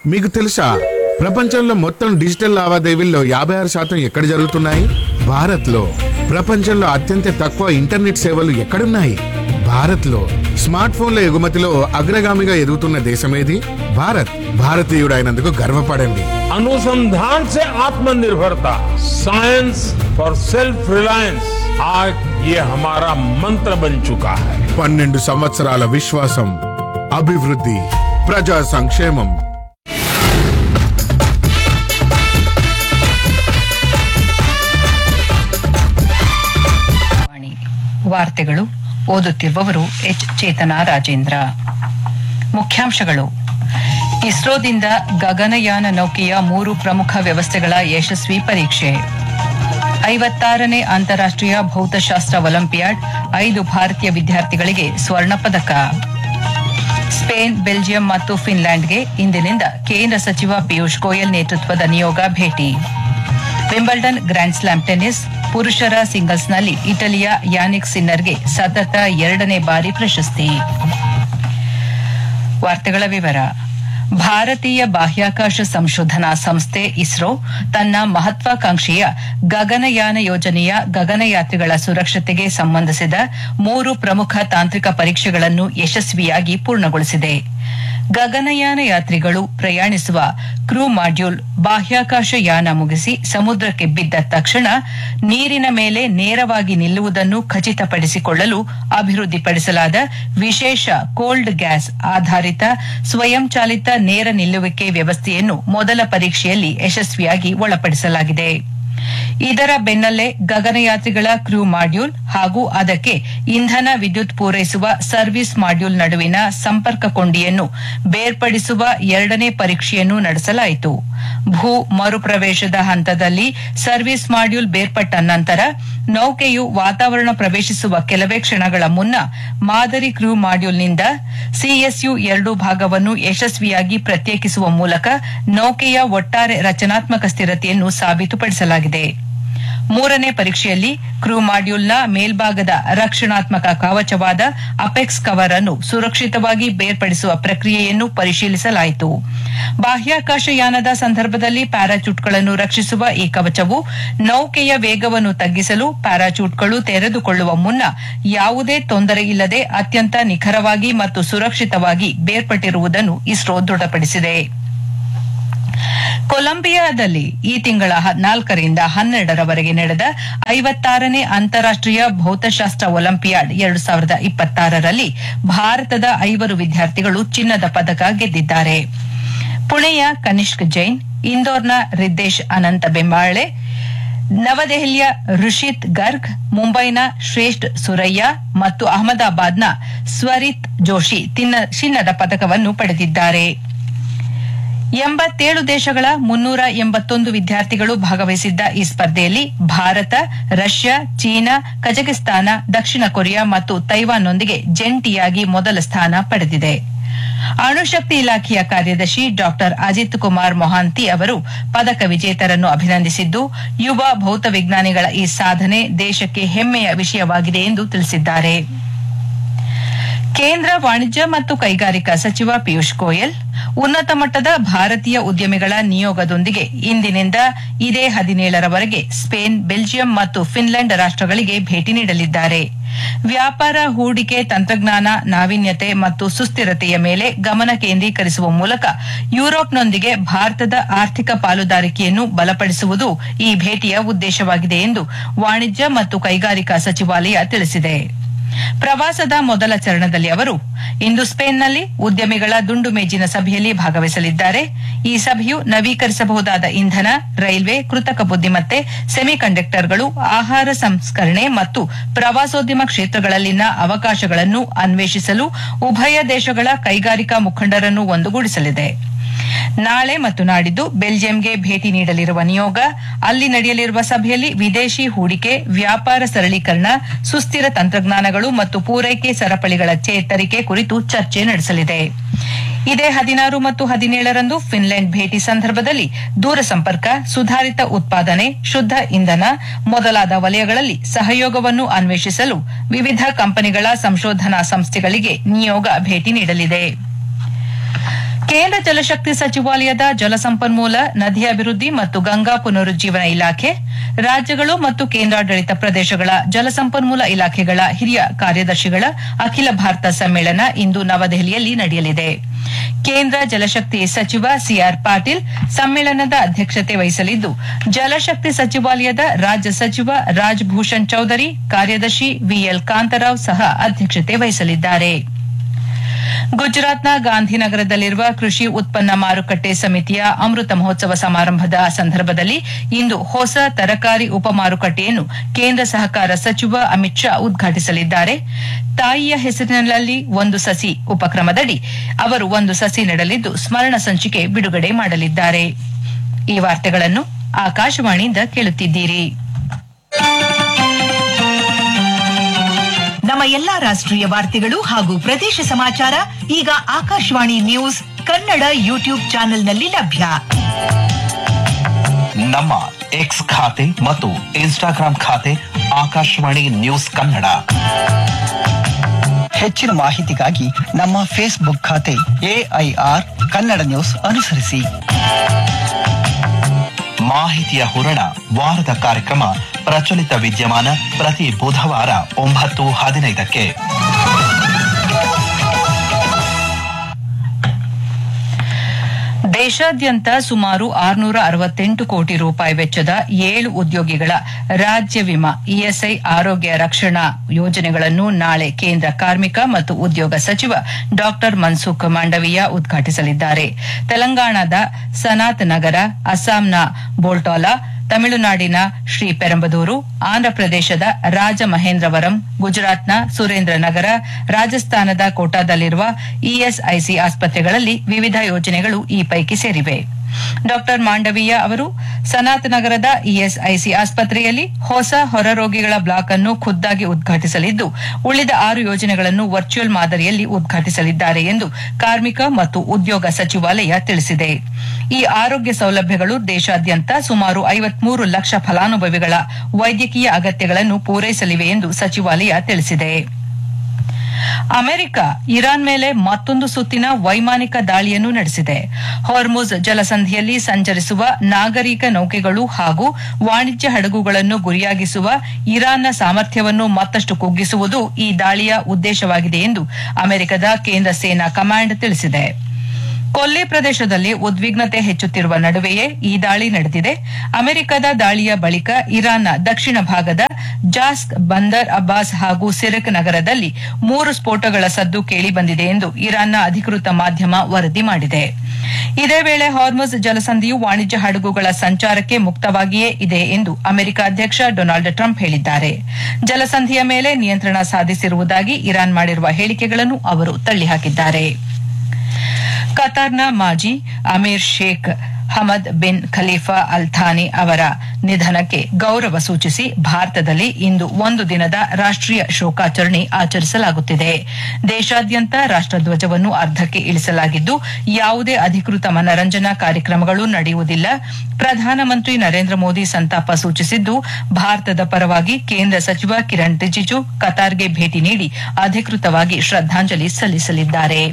మీకు తెలుసా ప్రపంచంలో మొత్తం డిజిటల్ లావాదేవీల్లో యాభై ఆరు శాతం ఎక్కడ జరుగుతున్నాయి భారత్ లో ప్రపంచంలో అత్యంత తక్కువ ఇంటర్నెట్ సేవలు ఎక్కడున్నాయి భారత్ లో స్మార్ట్ ఫోన్ల ఎగుమతిలో అగ్రగామిగా ఎదుగుతున్న దేశమేది భారత్ భారతీయుడైనందుకు గర్వపడండి अनुसंधान से आत्मनिर्भरता साइंस फॉर सेल्फ रिलायंस आज ये हमारा मंत्र बन चुका है పన్నెండు సంవత్సరాల విశ్వాసం అభివృద్ధి ప్రజా సంక్షేమం ವಾಣಿ ವಾರ್ತೆಗಳು ಓದುತ್ತಿರುವವರು ಎಚ್ ಚೇತನ ರಾಜೇಂದ್ರ ಮುಖ್ಯಾಂಶಗಳು ಇಸ್ರೋದಿಂದ ಗಗನಯಾನ ನೌಕೆಯ ಮೂರು ಪ್ರಮುಖ ವ್ಯವಸ್ಥೆಗಳ ಯಶಸ್ವಿ ಪರೀಕ್ಷೆ ಐವತ್ತಾರನೇ ಅಂತಾರಾಷ್ಟ್ರೀಯ ಭೌತಶಾಸ್ತ್ರ ಒಲಿಂಪಿಯಾಡ್ ಐದು ಭಾರತೀಯ ವಿದ್ಯಾರ್ಥಿಗಳಿಗೆ ಸ್ವರ್ಣ ಪದಕ ಸ್ಪೇನ್ ಬೆಲ್ಜಿಯಂ ಮತ್ತು ಫಿನ್ಲ್ಯಾಂಡ್ಗೆ ಇಂದಿನಿಂದ ಕೇಂದ್ರ ಸಚಿವ ಪಿಯೂಷ್ ಗೋಯಲ್ ನೇತೃತ್ವದ ನಿಯೋಗ ಭೇಟಿ ವಿಂಬಲ್ಡನ್ ಗ್ರ್ಯಾಂಡ್ ಸ್ಲಾಮ್ ಟೆನ್ನಿಸ್ ಪುರುಷರ ಸಿಂಗಲ್ಸ್ನಲ್ಲಿ ಇಟಲಿಯ ಯಾನಿಕ್ ಸಿನ್ನರ್ಗೆ ಸತತ ಎರಡನೇ ಬಾರಿ ಪ್ರಶಸ್ತಿ ವಾರ್ತೆಗಳ ವಿವರ ಭಾರತೀಯ ಬಾಹ್ಯಾಕಾಶ ಸಂಶೋಧನಾ ಸಂಸ್ಥೆ ಇಸ್ರೋ ತನ್ನ ಮಹತ್ವಾಕಾಂಕ್ಷೆಯ ಗಗನಯಾನ ಯೋಜನೆಯ ಗಗನಯಾತ್ರಿಗಳ ಸುರಕ್ಷತೆಗೆ ಸಂಬಂಧಿಸಿದ ಮೂರು ಪ್ರಮುಖ ತಾಂತ್ರಿಕ ಪರೀಕ್ಷೆಗಳನ್ನು ಯಶಸ್ವಿಯಾಗಿ ಪೂರ್ಣಗೊಳಿಸಿದೆ ಗಗನಯಾನ ಯಾತ್ರಿಗಳು ಪ್ರಯಾಣಿಸುವ ಕ್ರೂ ಮಾಡ್ಯೂಲ್ ಬಾಹ್ಯಾಕಾಶ ಯಾನ ಮುಗಿಸಿ ಸಮುದ್ರಕ್ಕೆ ಬಿದ್ದ ತಕ್ಷಣ ನೀರಿನ ಮೇಲೆ ನೇರವಾಗಿ ನಿಲ್ಲುವುದನ್ನು ಖಚಿತಪಡಿಸಿಕೊಳ್ಳಲು ಅಭಿವೃದ್ಧಿಪಡಿಸಲಾದ ವಿಶೇಷ ಕೋಲ್ಡ್ ಗ್ಯಾಸ್ ಆಧಾರಿತ ಸ್ವಯಂಚಾಲಿತ ನೇರ ನಿಲ್ಲುವಿಕೆ ವ್ಯವಸ್ಥೆಯನ್ನು ಮೊದಲ ಪರೀಕ್ಷೆಯಲ್ಲಿ ಯಶಸ್ವಿಯಾಗಿ ಒಳಪಡಿಸಲಾಗಿದೆ ಇದರ ಬೆನ್ನಲ್ಲೇ ಗಗನಯಾತ್ರಿಗಳ ಕ್ರೂ ಮಾಡ್ಯೂಲ್ ಹಾಗೂ ಅದಕ್ಕೆ ಇಂಧನ ವಿದ್ಯುತ್ ಪೂರೈಸುವ ಸರ್ವಿಸ್ ಮಾಡ್ಯೂಲ್ ನಡುವಿನ ಸಂಪರ್ಕ ಕೊಂಡಿಯನ್ನು ಬೇರ್ಪಡಿಸುವ ಎರಡನೇ ಪರೀಕ್ಷೆಯನ್ನು ನಡೆಸಲಾಯಿತು ಭೂ ಮರುಪ್ರವೇಶದ ಹಂತದಲ್ಲಿ ಸರ್ವಿಸ್ ಮಾಡ್ಯೂಲ್ ಬೇರ್ಪಟ್ಟ ನಂತರ ನೌಕೆಯು ವಾತಾವರಣ ಪ್ರವೇಶಿಸುವ ಕೆಲವೇ ಕ್ಷಣಗಳ ಮುನ್ನ ಮಾದರಿ ಕ್ರೂ ಮಾಡ್ಯೂಲ್ನಿಂದ ಸಿಎಸ್ಯು ಎರಡು ಭಾಗವನ್ನು ಯಶಸ್ವಿಯಾಗಿ ಪ್ರತ್ಯೇಕಿಸುವ ಮೂಲಕ ನೌಕೆಯ ಒಟ್ಟಾರೆ ರಚನಾತ್ಮಕ ಸ್ಥಿರತೆಯನ್ನು ಸಾಬೀತುಪಡಿಸಲಾಗಿದೆ ಮೂರನೇ ಪರೀಕ್ಷೆಯಲ್ಲಿ ಕ್ರೂ ಮಾಡ್ಯೂಲ್ನ ಮೇಲ್ಭಾಗದ ರಕ್ಷಣಾತ್ಮಕ ಕವಚವಾದ ಅಪೆಕ್ಸ್ ಕವರ್ ಅನ್ನು ಸುರಕ್ಷಿತವಾಗಿ ಬೇರ್ಪಡಿಸುವ ಪ್ರಕ್ರಿಯೆಯನ್ನು ಪರಿಶೀಲಿಸಲಾಯಿತು ಬಾಹ್ಯಾಕಾಶ ಯಾನದ ಸಂದರ್ಭದಲ್ಲಿ ಪ್ಯಾರಾಚೂಟ್ಗಳನ್ನು ರಕ್ಷಿಸುವ ಈ ಕವಚವು ನೌಕೆಯ ವೇಗವನ್ನು ತಗ್ಗಿಸಲು ಪ್ಯಾರಾಚೂಟ್ಗಳು ತೆರೆದುಕೊಳ್ಳುವ ಮುನ್ನ ಯಾವುದೇ ತೊಂದರೆ ಇಲ್ಲದೆ ಅತ್ಯಂತ ನಿಖರವಾಗಿ ಮತ್ತು ಸುರಕ್ಷಿತವಾಗಿ ಬೇರ್ಪಟ್ಟಿರುವುದನ್ನು ಇಸ್ರೋ ದೃಢಪಡಿಸಿದೆ ಕೊಲಂಬಿಯಾದಲ್ಲಿ ಈ ತಿಂಗಳ ನಾಲ್ಕರಿಂದ ಹನ್ನೆರಡರವರೆಗೆ ನಡೆದ ಐವತ್ತಾರನೇ ಅಂತಾರಾಷ್ಟ್ರೀಯ ಭೌತಶಾಸ್ತ್ರ ಒಲಿಂಪಿಯಾಡ್ ಎರಡು ಸಾವಿರದ ಇಪ್ಪತ್ತಾರರಲ್ಲಿ ಭಾರತದ ಐವರು ವಿದ್ಯಾರ್ಥಿಗಳು ಚಿನ್ನದ ಪದಕ ಗೆದ್ದಿದ್ದಾರೆ ಪುಣೆಯ ಕನಿಷ್ಕ್ ಜೈನ್ ಇಂದೋರ್ನ ರಿದ್ದೇಶ್ ಅನಂತ ಬೆಂಬಾಳೆ ನವದೆಹಲಿಯ ಋಷಿತ್ ಗರ್ಗ್ ಮುಂಬೈನ ಶ್ರೇಷ್ಠ ಸುರಯ್ಯ ಮತ್ತು ಅಹಮದಾಬಾದ್ನ ಸ್ವರಿತ್ ಜೋಶಿ ತಿನ್ನ- ಚಿನ್ನದ ಪದಕವನ್ನು ಪಡೆದಿದ್ದಾರೆ ಎಂಬತ್ತೇಳು ದೇಶಗಳ ಮುನ್ನೂರ ಎಂಬತ್ತೊಂದು ವಿದ್ಯಾರ್ಥಿಗಳು ಭಾಗವಹಿಸಿದ್ದ ಈ ಸ್ಪರ್ಧೆಯಲ್ಲಿ ಭಾರತ ರಷ್ಯಾ ಚೀನಾ ಕಜಕಿಸ್ತಾನ ದಕ್ಷಿಣ ಕೊರಿಯಾ ಮತ್ತು ತೈವಾನ್ನೊಂದಿಗೆ ಜಂಟಿಯಾಗಿ ಮೊದಲ ಸ್ಥಾನ ಪಡೆದಿದೆ ಅಣುಶಕ್ತಿ ಇಲಾಖೆಯ ಕಾರ್ಯದರ್ಶಿ ಡಾಕ್ಟರ್ ಅಜಿತ್ ಕುಮಾರ್ ಮೊಹಾಂತಿ ಅವರು ಪದಕ ವಿಜೇತರನ್ನು ಅಭಿನಂದಿಸಿದ್ದು ಯುವ ಭೌತವಿಜ್ಞಾನಿಗಳ ಈ ಸಾಧನೆ ದೇಶಕ್ಕೆ ಹೆಮ್ಮೆಯ ವಿಷಯವಾಗಿದೆ ಎಂದು ತಿಳಿಸಿದ್ದಾರೆ ಕೇಂದ್ರ ವಾಣಿಜ್ಯ ಮತ್ತು ಕೈಗಾರಿಕಾ ಸಚಿವ ಪಿಯೂಷ್ ಗೋಯಲ್ ಉನ್ನತ ಮಟ್ಟದ ಭಾರತೀಯ ಉದ್ಯಮಿಗಳ ನಿಯೋಗದೊಂದಿಗೆ ಇಂದಿನಿಂದ ಇದೇ ಹದಿನೇಳರವರೆಗೆ ಸ್ಪೇನ್ ಬೆಲ್ಜಿಯಂ ಮತ್ತು ಫಿನ್ಲೆಂಡ್ ರಾಷ್ಟಗಳಿಗೆ ಭೇಟಿ ನೀಡಲಿದ್ದಾರೆ ವ್ಯಾಪಾರ ಹೂಡಿಕೆ ತಂತ್ರಜ್ಞಾನ ನಾವೀನ್ಯತೆ ಮತ್ತು ಸುಸ್ಥಿರತೆಯ ಮೇಲೆ ಗಮನ ಕೇಂದ್ರೀಕರಿಸುವ ಮೂಲಕ ಯುರೋಪ್ನೊಂದಿಗೆ ಭಾರತದ ಆರ್ಥಿಕ ಪಾಲುದಾರಿಕೆಯನ್ನು ಬಲಪಡಿಸುವುದು ಈ ಭೇಟಿಯ ಉದ್ದೇಶವಾಗಿದೆ ಎಂದು ವಾಣಿಜ್ಯ ಮತ್ತು ಕೈಗಾರಿಕಾ ಸಚಿವಾಲಯ ತಿಳಿಸಿದೆ ಪ್ರವಾಸದ ಮೊದಲ ಚರಣದಲ್ಲಿ ಅವರು ಇಂದು ಸ್ಪೇನ್ನಲ್ಲಿ ಉದ್ಯಮಿಗಳ ದುಂಡು ಮೇಜಿನ ಸಭೆಯಲ್ಲಿ ಭಾಗವಹಿಸಲಿದ್ದಾರೆ ಈ ಸಭೆಯು ನವೀಕರಿಸಬಹುದಾದ ಇಂಧನ ರೈಲ್ವೆ ಕೃತಕ ಬುದ್ದಿಮತ್ತೆ ಸೆಮಿಕಂಡಕ್ಟರ್ಗಳು ಆಹಾರ ಸಂಸ್ಕರಣೆ ಮತ್ತು ಪ್ರವಾಸೋದ್ಯಮ ಕ್ಷೇತ್ರಗಳಲ್ಲಿನ ಅವಕಾಶಗಳನ್ನು ಅನ್ವೇಷಿಸಲು ಉಭಯ ದೇಶಗಳ ಕೈಗಾರಿಕಾ ಮುಖಂಡರನ್ನು ಒಂದುಗೂಡಿಸಲಿದೆ ನಾಳೆ ಮತ್ತು ನಾಡಿದ್ದು ಬೆಲ್ಜಿಯಂಗೆ ಭೇಟಿ ನೀಡಲಿರುವ ನಿಯೋಗ ಅಲ್ಲಿ ನಡೆಯಲಿರುವ ಸಭೆಯಲ್ಲಿ ವಿದೇಶಿ ಹೂಡಿಕೆ ವ್ಯಾಪಾರ ಸರಳೀಕರಣ ಸುಸ್ಥಿರ ತಂತ್ರಜ್ಞಾನಗಳು ಮತ್ತು ಪೂರೈಕೆ ಸರಪಳಿಗಳ ಚೇತರಿಕೆ ಕುರಿತು ಚರ್ಚೆ ನಡೆಸಲಿದೆ ಇದೇ ಹದಿನಾರು ಮತ್ತು ಹದಿನೇಳರಂದು ಫಿನ್ಲೆಂಡ್ ಭೇಟಿ ಸಂದರ್ಭದಲ್ಲಿ ದೂರಸಂಪರ್ಕ ಸುಧಾರಿತ ಉತ್ಪಾದನೆ ಶುದ್ಧ ಇಂಧನ ಮೊದಲಾದ ವಲಯಗಳಲ್ಲಿ ಸಹಯೋಗವನ್ನು ಅನ್ವೇಷಿಸಲು ವಿವಿಧ ಕಂಪನಿಗಳ ಸಂಶೋಧನಾ ಸಂಸ್ಥೆಗಳಿಗೆ ನಿಯೋಗ ಭೇಟಿ ನೀಡಲಿದೆ ಕೇಂದ್ರ ಜಲಶಕ್ತಿ ಸಚಿವಾಲಯದ ಜಲಸಂಪನ್ಮೂಲ ನದಿ ಅಭಿವೃದ್ಧಿ ಮತ್ತು ಗಂಗಾ ಪುನರುಜ್ಜೀವನ ಇಲಾಖೆ ರಾಜ್ಯಗಳು ಮತ್ತು ಕೇಂದ್ರಾಡಳಿತ ಪ್ರದೇಶಗಳ ಜಲಸಂಪನ್ಮೂಲ ಇಲಾಖೆಗಳ ಹಿರಿಯ ಕಾರ್ಯದರ್ಶಿಗಳ ಅಖಿಲ ಭಾರತ ಸಮ್ಮೇಳನ ಇಂದು ನವದೆಹಲಿಯಲ್ಲಿ ನಡೆಯಲಿದೆ ಕೇಂದ್ರ ಜಲಶಕ್ತಿ ಸಚಿವ ಸಿಆರ್ ಪಾಟೀಲ್ ಸಮ್ಮೇಳನದ ಅಧ್ಯಕ್ಷತೆ ವಹಿಸಲಿದ್ದು ಜಲಶಕ್ತಿ ಸಚಿವಾಲಯದ ರಾಜ್ಯ ಸಚಿವ ರಾಜ್ಭೂಷಣ್ ಚೌಧರಿ ಕಾರ್ಯದರ್ಶಿ ವಿಎಲ್ ಕಾಂತರಾವ್ ಸಹ ಅಧ್ಯಕ್ಷತೆ ವಹಿಸಲಿದ್ದಾರೆ ಗುಜರಾತ್ನ ಗಾಂಧಿನಗರದಲ್ಲಿರುವ ಕೃಷಿ ಉತ್ಪನ್ನ ಮಾರುಕಟ್ಟೆ ಸಮಿತಿಯ ಅಮೃತ ಮಹೋತ್ಸವ ಸಮಾರಂಭದ ಸಂದರ್ಭದಲ್ಲಿ ಇಂದು ಹೊಸ ತರಕಾರಿ ಉಪ ಮಾರುಕಟ್ಟೆಯನ್ನು ಕೇಂದ್ರ ಸಹಕಾರ ಸಚಿವ ಅಮಿತ್ ಶಾ ಉದ್ಘಾಟಿಸಲಿದ್ದಾರೆ ತಾಯಿಯ ಹೆಸರಿನಲ್ಲಿ ಒಂದು ಸಸಿ ಉಪಕ್ರಮದಡಿ ಅವರು ಒಂದು ಸಸಿ ನೆಡಲಿದ್ದು ಸ್ಮರಣ ಸಂಚಿಕೆ ಬಿಡುಗಡೆ ಮಾಡಲಿದ್ದಾರೆ ಈ ವಾರ್ತೆಗಳನ್ನು ಆಕಾಶವಾಣಿಯಿಂದ ಕೇಳುತ್ತಿದ್ದೀರಿ ನಮ್ಮ ಎಲ್ಲಾ ರಾಷ್ಟ್ರೀಯ ವಾರ್ತೆಗಳು ಹಾಗೂ ಪ್ರದೇಶ ಸಮಾಚಾರ ಈಗ ಆಕಾಶವಾಣಿ ನ್ಯೂಸ್ ಕನ್ನಡ ಯೂಟ್ಯೂಬ್ ಚಾನೆಲ್ನಲ್ಲಿ ಲಭ್ಯ ನಮ್ಮ ಎಕ್ಸ್ ಖಾತೆ ಮತ್ತು ಇನ್ಸ್ಟಾಗ್ರಾಂ ಖಾತೆ ಆಕಾಶವಾಣಿ ನ್ಯೂಸ್ ಕನ್ನಡ ಹೆಚ್ಚಿನ ಮಾಹಿತಿಗಾಗಿ ನಮ್ಮ ಫೇಸ್ಬುಕ್ ಖಾತೆ ಎಐಆರ್ ಕನ್ನಡ ನ್ಯೂಸ್ ಅನುಸರಿಸಿ ಮಾಹಿತಿಯ ಹೂರಣ ವಾರದ ಕಾರ್ಯಕ್ರಮ ಪ್ರಚಲಿತ ವಿದ್ಯಮಾನ ಪ್ರತಿ ಬುಧವಾರ ಒಂಬತ್ತು ಹದಿನೈದಕ್ಕೆ ದೇಶಾದ್ಯಂತ ಸುಮಾರು ಆರುನೂರ ಅರವತ್ತೆಂಟು ಕೋಟಿ ರೂಪಾಯಿ ವೆಚ್ಚದ ಏಳು ಉದ್ಯೋಗಿಗಳ ರಾಜ್ಯ ವಿಮಾ ಇಎಸ್ಐ ಆರೋಗ್ಯ ರಕ್ಷಣಾ ಯೋಜನೆಗಳನ್ನು ನಾಳೆ ಕೇಂದ್ರ ಕಾರ್ಮಿಕ ಮತ್ತು ಉದ್ಯೋಗ ಸಚಿವ ಡಾ ಮನ್ಸುಖ್ ಮಾಂಡವೀಯ ಉದ್ಘಾಟಿಸಲಿದ್ದಾರೆ ತೆಲಂಗಾಣದ ಸನಾತ್ ನಗರ ಅಸ್ಸಾಂನ ಬೋಲ್ಟಾಲಾ ತಮಿಳುನಾಡಿನ ಶ್ರೀ ಪೆರಂಬದೂರು ಆಂಧ್ರಪ್ರದೇಶದ ರಾಜಮಹೇಂದ್ರವರಂ ಗುಜರಾತ್ನ ಸುರೇಂದ್ರನಗರ ರಾಜಸ್ಥಾನದ ಕೋಟಾದಲ್ಲಿರುವ ಇಎಸ್ಐಸಿ ಆಸ್ಪತ್ರೆಗಳಲ್ಲಿ ವಿವಿಧ ಯೋಜನೆಗಳು ಈ ಪೈಕಿ ಸೇರಿವೆ ಡಾ ಮಾಂಡವೀಯ ಅವರು ಸನಾತ್ ನಗರದ ಇಎಸ್ಐಸಿ ಆಸ್ಪತ್ರೆಯಲ್ಲಿ ಹೊಸ ಹೊರರೋಗಿಗಳ ಬ್ಲಾಕ್ ಅನ್ನು ಖುದ್ದಾಗಿ ಉದ್ಘಾಟಿಸಲಿದ್ದು ಉಳಿದ ಆರು ಯೋಜನೆಗಳನ್ನು ವರ್ಚುವಲ್ ಮಾದರಿಯಲ್ಲಿ ಉದ್ಘಾಟಿಸಲಿದ್ದಾರೆ ಎಂದು ಕಾರ್ಮಿಕ ಮತ್ತು ಉದ್ಯೋಗ ಸಚಿವಾಲಯ ತಿಳಿಸಿದೆ ಈ ಆರೋಗ್ಯ ಸೌಲಭ್ಯಗಳು ದೇಶಾದ್ಯಂತ ಸುಮಾರು ಐವತ್ಮೂರು ಲಕ್ಷ ಫಲಾನುಭವಿಗಳ ವೈದ್ಯಕೀಯ ಅಗತ್ಯಗಳನ್ನು ಪೂರೈಸಲಿವೆ ಎಂದು ಸಚಿವಾಲಯ ತಿಳಿಸಿದೆ ಅಮೆರಿಕ ಇರಾನ್ ಮೇಲೆ ಮತ್ತೊಂದು ಸುತ್ತಿನ ವೈಮಾನಿಕ ದಾಳಿಯನ್ನು ನಡೆಸಿದೆ ಹೊರ್ಮುಜ್ ಜಲಸಂಧಿಯಲ್ಲಿ ಸಂಚರಿಸುವ ನಾಗರಿಕ ನೌಕೆಗಳು ಹಾಗೂ ವಾಣಿಜ್ಯ ಹಡಗುಗಳನ್ನು ಗುರಿಯಾಗಿಸುವ ಇರಾನ್ನ ಸಾಮರ್ಥ್ಯವನ್ನು ಮತ್ತಷ್ಟು ಕುಗ್ಗಿಸುವುದು ಈ ದಾಳಿಯ ಉದ್ದೇಶವಾಗಿದೆ ಎಂದು ಅಮೆರಿಕದ ಕೇಂದ್ರ ಸೇನಾ ಕಮಾಂಡ್ ತಿಳಿಸಿದೆ ಕೊಲ್ಲಿ ಪ್ರದೇಶದಲ್ಲಿ ಉದ್ವಿಗ್ನತೆ ಹೆಚ್ಚುತ್ತಿರುವ ನಡುವೆಯೇ ಈ ದಾಳಿ ನಡೆದಿದೆ ಅಮೆರಿಕದ ದಾಳಿಯ ಬಳಿಕ ಇರಾನ್ನ ದಕ್ಷಿಣ ಭಾಗದ ಜಾಸ್ಕ್ ಬಂದರ್ ಅಬ್ಬಾಸ್ ಹಾಗೂ ಸಿರಕ್ ನಗರದಲ್ಲಿ ಮೂರು ಸ್ಫೋಟಗಳ ಸದ್ದು ಕೇಳಿಬಂದಿದೆ ಎಂದು ಇರಾನ್ನ ಅಧಿಕೃತ ಮಾಧ್ಯಮ ವರದಿ ಮಾಡಿದೆ ಇದೇ ವೇಳೆ ಹಾರ್ಮುಜ್ ಜಲಸಂಧಿಯು ವಾಣಿಜ್ಯ ಹಡಗುಗಳ ಸಂಚಾರಕ್ಕೆ ಮುಕ್ತವಾಗಿಯೇ ಇದೆ ಎಂದು ಅಮೆರಿಕ ಅಧ್ಯಕ್ಷ ಡೊನಾಲ್ಡ್ ಟ್ರಂಪ್ ಹೇಳಿದ್ದಾರೆ ಜಲಸಂಧಿಯ ಮೇಲೆ ನಿಯಂತ್ರಣ ಸಾಧಿಸಿರುವುದಾಗಿ ಇರಾನ್ ಮಾಡಿರುವ ಹೇಳಿಕೆಗಳನ್ನು ಅವರು ತಳ್ಳಿಹಾಕಿದ್ದಾರೆ ಕತಾರ್ನ ಮಾಜಿ ಅಮೀರ್ Sheikh Hamad bin Khalifa Al Thani ಅವರ ನಿಧನಕ್ಕೆ ಗೌರವ ಸೂಚಿಸಿ ಭಾರತದಲ್ಲಿ ಇಂದು ಒಂದು ದಿನದ ರಾಷ್ಟೀಯ ಶೋಕಾಚರಣೆ ಆಚರಿಸಲಾಗುತ್ತಿದೆ ದೇಶಾದ್ಯಂತ ರಾಷ್ಟಧ್ವಜವನ್ನು ಅರ್ಧಕ್ಕೆ ಇಳಿಸಲಾಗಿದ್ದು ಯಾವುದೇ ಅಧಿಕೃತ ಮನರಂಜನಾ ಕಾರ್ಯಕ್ರಮಗಳು ನಡೆಯುವುದಿಲ್ಲ ಪ್ರಧಾನಮಂತ್ರಿ ನರೇಂದ್ರ ಮೋದಿ ಸಂತಾಪ ಸೂಚಿಸಿದ್ದು ಭಾರತದ ಪರವಾಗಿ ಕೇಂದ್ರ ಸಚಿವ ಕಿರಣ್ ರಿಜಿಜು ಕತಾರ್ಗೆ ಭೇಟಿ ನೀಡಿ ಅಧಿಕೃತವಾಗಿ ಶ್ರದ್ದಾಂಜಲಿ ಸಲ್ಲಿಸಲಿದ್ದಾರೆ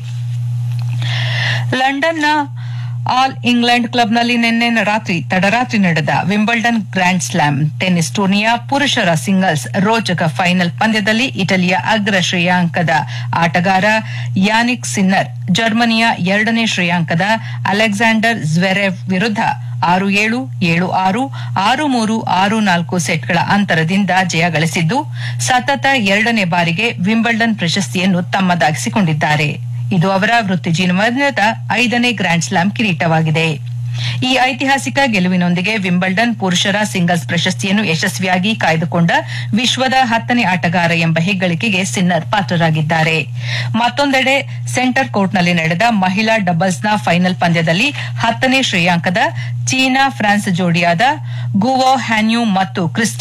ಲಂಡನ್ನ ಆಲ್ ಇಂಗ್ಲೆಂಡ್ ಕ್ಲಬ್ನಲ್ಲಿ ನಿನ್ನೆ ರಾತ್ರಿ ತಡರಾತ್ರಿ ನಡೆದ ವಿಂಬಲ್ಡನ್ ಗ್ರ್ಯಾಂಡ್ ಸ್ಲಾಮ್ ಟೆನ್ನಿಸ್ ಟೂರ್ನಿಯ ಪುರುಷರ ಸಿಂಗಲ್ಸ್ ರೋಚಕ ಫೈನಲ್ ಪಂದ್ಯದಲ್ಲಿ ಇಟಲಿಯ ಅಗ್ರ ಶ್ರೇಯಾಂಕದ ಆಟಗಾರ ಯಾನಿಕ್ ಸಿನ್ನರ್ ಜರ್ಮನಿಯ ಎರಡನೇ ಶ್ರೇಯಾಂಕದ ಅಲೆಕ್ಸಾಂಡರ್ ಜ್ವೆರೆವ್ ವಿರುದ್ಧ ಆರು ಏಳು ಏಳು ಆರು ಆರು ಮೂರು ಆರು ನಾಲ್ಕು ಸೆಟ್ಗಳ ಅಂತರದಿಂದ ಜಯ ಗಳಿಸಿದ್ದು ಸತತ ಎರಡನೇ ಬಾರಿಗೆ ವಿಂಬಲ್ಡನ್ ಪ್ರಶಸ್ತಿಯನ್ನು ತಮ್ಮದಾಗಿಸಿಕೊಂಡಿದ್ದಾರೆ ಇದು ಅವರ ವೃತ್ತಿ ಜೀವನದ ಐದನೇ ಗ್ರ್ಯಾಂಡ್ ಸ್ಲಾಮ್ ಕಿರೀಟವಾಗಿದೆ ಈ ಐತಿಹಾಸಿಕ ಗೆಲುವಿನೊಂದಿಗೆ ವಿಂಬಲ್ಡನ್ ಪುರುಷರ ಸಿಂಗಲ್ಸ್ ಪ್ರಶಸ್ತಿಯನ್ನು ಯಶಸ್ವಿಯಾಗಿ ಕಾಯ್ದುಕೊಂಡ ವಿಶ್ವದ ಹತ್ತನೇ ಆಟಗಾರ ಎಂಬ ಹೆಗ್ಗಳಿಕೆಗೆ ಸಿನ್ನರ್ ಪಾತ್ರರಾಗಿದ್ದಾರೆ ಮತ್ತೊಂದೆಡೆ ಸೆಂಟರ್ ಕೋರ್ಟ್ನಲ್ಲಿ ನಡೆದ ಮಹಿಳಾ ಡಬಲ್ಸ್ನ ಫೈನಲ್ ಪಂದ್ಯದಲ್ಲಿ ಹತ್ತನೇ ಶ್ರೇಯಾಂಕದ ಚೀನಾ ಫ್ರಾನ್ಸ್ ಜೋಡಿಯಾದ ಗುವೋ ಹ್ಯಾನ್ಯೂ ಮತ್ತು ಕ್ರಿಸ್ಟಿ